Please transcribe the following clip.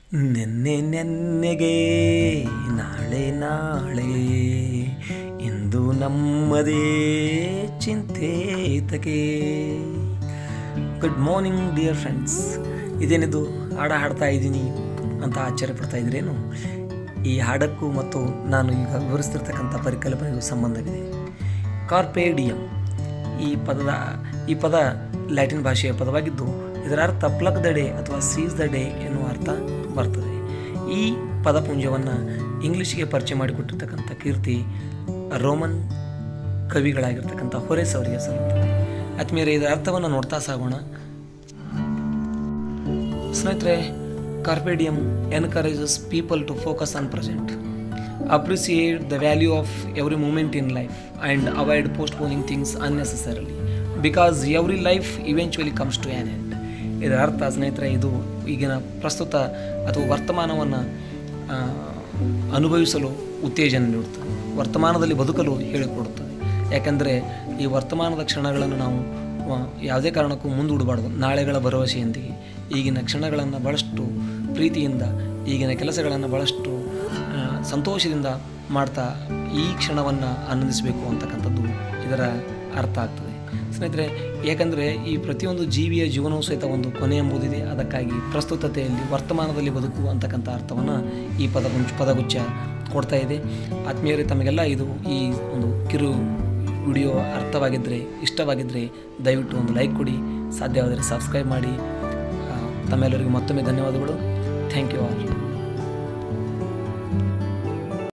ನೆನ್ನೆ ನೆನ್ನೆಗೆ ನಾಳೆ ನಾಳೆ ಇಂದು ನಮ್ಮದೇ ಚಿಂತೇತಕೆ ಗುಡ್ ಮಾರ್ನಿಂಗ್ ಡಿಯರ್ ಫ್ರೆಂಡ್ಸ್ ಇದೇನಿದು ಹಾಡ ಹಾಡ್ತಾ ಇದ್ದೀನಿ ಅಂತ ಆಶ್ಚರ್ಯ ಪಡ್ತಾ ಇದ್ರೇನು ಈ ಹಾಡಕ್ಕೂ ಮತ್ತು ನಾನು ಈಗ ವಿವರಿಸ್ತಿರ್ತಕ್ಕಂಥ ಪರಿಕಲ್ಪನೆಗೂ ಸಂಬಂಧವಿದೆ ಕಾರ್ಪೇಡಿಯಂ ಈ ಪದದ ಈ ಪದ ಲ್ಯಾಟಿನ್ ಭಾಷೆಯ ಪದವಾಗಿದ್ದು ಇದರ ಅರ್ಥ ಪ್ಲಗ್ ದ ಡೇ ಅಥವಾ ಸೀಸ್ ದ ಡೇ ಎನ್ನುವ ಅರ್ಥ ಬರ್ತದೆ ಈ ಪದಪುಂಜವನ್ನು ಇಂಗ್ಲೀಷ್ಗೆ ಪರಿಚಯ ಮಾಡಿಕೊಟ್ಟಿರ್ತಕ್ಕಂಥ ಕೀರ್ತಿ ರೋಮನ್ ಕವಿಗಳಾಗಿರ್ತಕ್ಕಂಥ ಹೊರೇಸ್ ಅವರಿಗೆ ಸಲ್ಲುತ್ತದೆ ಆತ್ಮೀಯರೇ ಇದರ ಅರ್ಥವನ್ನು ನೋಡ್ತಾ ಸಾಗೋಣ ಸ್ನೇಹಿತರೆ carpe diem encourages people to focus on present appreciate the value of every moment in life and avoid postponing things unnecessarily because every life eventually comes to an end ಇದರ ಅರ್ಥ ಸ್ನೇಹಿತರೆ ಇದು ಈಗಿನ ಪ್ರಸ್ತುತ ಅಥವಾ ವರ್ತಮಾನವನ್ನು ಅನುಭವಿಸಲು ಉತ್ತೇಜನ ನೀಡುತ್ತದೆ ವರ್ತಮಾನದಲ್ಲಿ ಬದುಕಲು ಹೇಳಿಕೊಡುತ್ತದೆ ಯಾಕೆಂದರೆ ಈ ವರ್ತಮಾನದ ಕ್ಷಣಗಳನ್ನು ನಾವು ಆ, ಯಾವುದೇ ಕಾರಣಕ್ಕೂ ಮುಂದೂಡಬಾರ್ದು ನಾಳೆಗಳ ಭರವಸೆಯೊಂದಿಗೆ ಈಗಿನ ಕ್ಷಣಗಳನ್ನು ಭಾಳಷ್ಟು ಪ್ರೀತಿಯಿಂದ ಈಗಿನ ಕೆಲಸಗಳನ್ನು ಭಾಳಷ್ಟು ಆ, ಸಂತೋಷದಿಂದ ಮಾಡ್ತಾ ಈ ಕ್ಷಣವನ್ನು ಆನಂದಿಸಬೇಕು ಅಂತಕ್ಕಂಥದ್ದು ಇದರ ಅರ್ಥ ಆಗ್ತದೆ ಸ್ನೇಹಿತರೆ ಯಾಕಂದರೆ ಈ ಪ್ರತಿಯೊಂದು ಜೀವಿಯ ಜೀವನವೂ ಸಹಿತ ಒಂದು ಕೊನೆ ಎಂಬುದಿದೆ ಅದಕ್ಕಾಗಿ ಪ್ರಸ್ತುತತೆಯಲ್ಲಿ ವರ್ತಮಾನದಲ್ಲಿ ಬದುಕು ಅಂತಕ್ಕಂಥ ಅರ್ಥವನ್ನು ಈ ಪದಗುಂಚ ಪದಗುಚ್ಛ ಕೊಡ್ತಾ ಇದೆ ಆತ್ಮೀಯರೇ ತಮಗೆಲ್ಲ ಇದು ಈ ಒಂದು ಕಿರು ವಿಡಿಯೋ ಅರ್ಥವಾಗಿದ್ದರೆ ಇಷ್ಟವಾಗಿದ್ದರೆ ದಯವಿಟ್ಟು ಒಂದು ಲೈಕ್ ಕೊಡಿ ಸಾಧ್ಯವಾದರೆ ಸಬ್ಸ್ಕ್ರೈಬ್ ಮಾಡಿ ಆ, ತಮ್ಮೆಲ್ಲರಿಗೂ ಮತ್ತೊಮ್ಮೆ ಧನ್ಯವಾದಗಳು ಥ್ಯಾಂಕ್ ಯು ಆಲ್